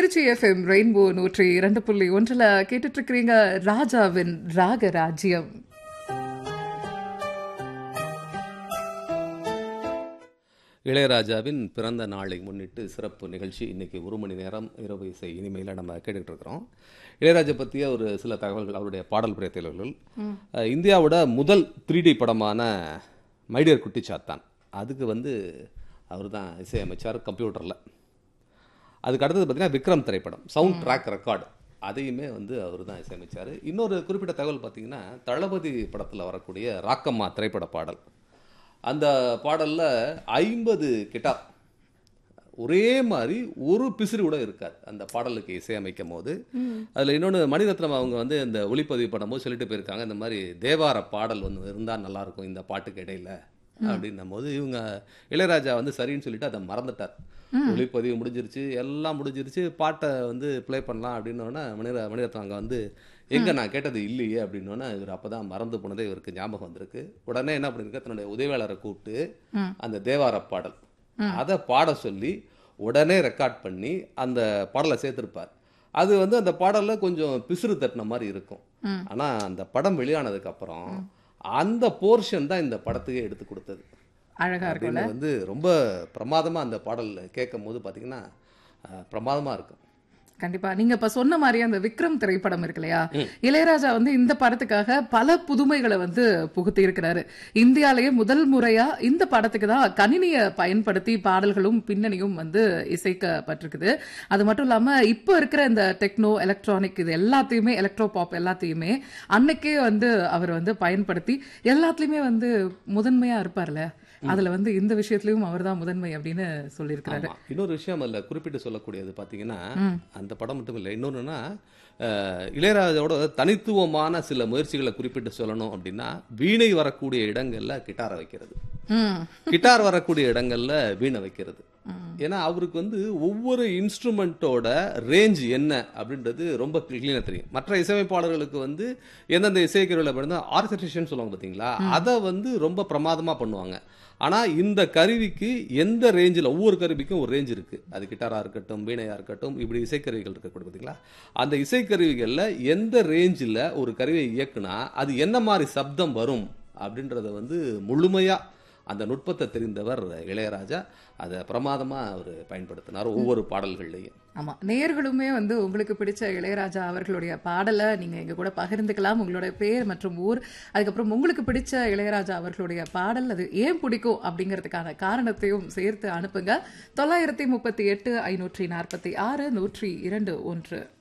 Trichy FM rainbow நூற்றி இரண்டு புள்ளி ஒன்றில் கேட்டுட்டு இருக்கிறீங்க ராஜாவின் ராக ராஜ்யம் இளையராஜாவின் பிறந்த நாளை முன்னிட்டு சிறப்பு நிகழ்ச்சி இன்னைக்கு ஒரு மணி நேரம் இரவு இசை இனிமையில் நம்ம கேட்டுக்கிட்டு இருக்கிறோம் இளையராஜா பற்றிய ஒரு சில தகவல்கள் அவருடைய பாடல் பிரேத்தல்கள் இந்தியாவோட முதல் த்ரீ டி படமான மைடியர் குட்டி சாத்தான் அதுக்கு வந்து அவர் தான் இசையமைச்சார் கம்ப்யூட்டரில் அதுக்கு அடுத்தது பார்த்தீங்கன்னா விக்ரம் திரைப்படம் சவுண்ட் ட்ராக் ரெக்கார்டு அதையுமே வந்து அவர் தான் இசையமைச்சார் இன்னொரு குறிப்பிட்ட தகவல் பார்த்தீங்கன்னா தளபதி படத்தில் வரக்கூடிய ராக்கம்மா திரைப்பட பாடல் அந்த பாடலில் ஐம்பது கிட்டார் ஒரே மாதிரி ஒரு பிசிறு கூட இருக்காது அந்த பாடலுக்கு இசையமைக்கும் போது அதில் இன்னொன்று மணிரத்னம் அவங்க வந்து இந்த ஒளிப்பதிவு பண்ணும்போது சொல்லிட்டு போயிருக்காங்க இந்த மாதிரி தேவார பாடல் வந்து இருந்தால் நல்லாயிருக்கும் இந்த பாட்டுக்கு இடையில அப்படின்னும் போது இவங்க இளையராஜா வந்து சரின்னு சொல்லிட்டு அதை மறந்துட்டார் ஒளிப்பதிவு முடிஞ்சிருச்சு எல்லாம் முடிஞ்சிருச்சு பாட்டை வந்து ப்ளே பண்ணலாம் அப்படின்னோடனே மணிர மணிரத்னம் அங்கே வந்து எங்க நான் கேட்டது இல்லையே அப்படின்னோடனே இவர் அப்பதான் மறந்து போனதே இவருக்கு ஞாபகம் வந்திருக்கு உடனே என்ன பண்ணிருக்க தன்னுடைய உதவியாளரை கூப்பிட்டு அந்த தேவார பாடல் அதை பாட சொல்லி உடனே ரெக்கார்ட் பண்ணி அந்த பாடலை சேர்த்திருப்பார் அது வந்து அந்த பாடல்ல கொஞ்சம் பிசுறு தட்டின மாதிரி இருக்கும் ஆனா அந்த படம் வெளியானதுக்கு அப்புறம் அந்த போர்ஷன் தான் இந்த படத்துக்கே எடுத்து கொடுத்தது அழகா இருக்கும்ல அப்படின்னு வந்து ரொம்ப பிரமாதமா அந்த பாடல் கேட்கும் போது பாத்தீங்கன்னா அஹ், பிரமாதமா இருக்கும் கண்டிப்பா நீங்க இப்ப சொன்ன மாதிரி அந்த விக்ரம் திரைப்படம் இருக்கு இல்லையா இளையராஜா வந்து இந்த படத்துக்காக பல புதுமைகளை வந்து புகுத்தி இருக்கிறாரு இந்தியாலேயே முதல் முறையா இந்த படத்துக்கு தான் கணினியை பயன்படுத்தி பாடல்களும் பின்னணியும் வந்து இசைக்கப்பட்டிருக்குது அது மட்டும் இல்லாம இப்ப இருக்கிற இந்த டெக்னோ எலக்ட்ரானிக் இது எல்லாத்தையுமே எலக்ட்ரோ பாப் எல்லாத்தையுமே அன்னைக்கே வந்து அவர் வந்து பயன்படுத்தி எல்லாத்துலயுமே வந்து முதன்மையா இருப்பார்ல அதுல வந்து இந்த விஷயத்திலயும் அவர்தான் முதன்மை அப்படின்னு சொல்லியிருக்கிறாரு ஆமா. இன்னொரு விஷயம் அதில் குறிப்பிட்டு சொல்லக்கூடியது பார்த்தீங்கன்னா அந்த படம் மட்டும் இல்லை இன்னொன்றுனா இளையராஜாவோட தனித்துவமான சில முயற்சிகளை குறிப்பிட்டு சொல்லணும் அப்படின்னா வீணை வரக்கூடிய இடங்கள்ல கிட்டாரை வைக்கிறது ம் கிட்டார் வரக்கூடிய இடங்கள்ல வீணை வைக்கிறது ஏன்னா அவருக்கு வந்து ஒவ்வொரு இன்ஸ்ட்ருமெண்ட்டோட ரேஞ்ச் என்ன அப்படின்றது ரொம்ப கிளீனாக தெரியும் மற்ற இசையமைப்பாளர்களுக்கு வந்து எந்தெந்த இசைக்கருவியில் பண்ணி ஆர்கஸ்ட்ரேஷன் சொல்லுவாங்க பார்த்தீங்களா அதை வந்து ரொம்ப பிரமாதமாக பண்ணுவாங்க ஆனால் இந்த கருவிக்கு எந்த ரேஞ்சில் ஒவ்வொரு கருவிக்கும் ஒரு ரேஞ்ச் இருக்குது அது கிட்டாராக இருக்கட்டும் வீணையாக இருக்கட்டும் இப்படி இசைக்கருவிகள் இருக்கக்கூடிய பார்த்தீங்களா அந்த இசைக்கருவிகளில் எந்த ரேஞ்சில் ஒரு கருவியை இயக்குனா அது என்ன மாதிரி சப்தம் வரும் அப்படின்றத வந்து முழுமையாக அந்த நுட்பத்தை தெரிந்தவர் இளையராஜா அதை பிரமாதமாக அவர் பயன்படுத்தினார் ஒவ்வொரு பாடல்கள்லையும் ஆமா நேர்களுமே வந்து உங்களுக்கு பிடிச்ச இளையராஜா அவர்களுடைய பாடலை நீங்க எங்க கூட பகிர்ந்துக்கலாம் உங்களுடைய பேர் மற்றும் ஊர் அதுக்கப்புறம் உங்களுக்கு பிடிச்ச இளையராஜா அவர்களுடைய பாடல் அது ஏன் பிடிக்கும் அப்படிங்கிறதுக்கான காரணத்தையும் சேர்த்து அனுப்புங்க தொள்ளாயிரத்தி முப்பத்தி எட்டு ஐநூற்றி நாற்பத்தி ஆறு நூற்றி இரண்டு ஒன்று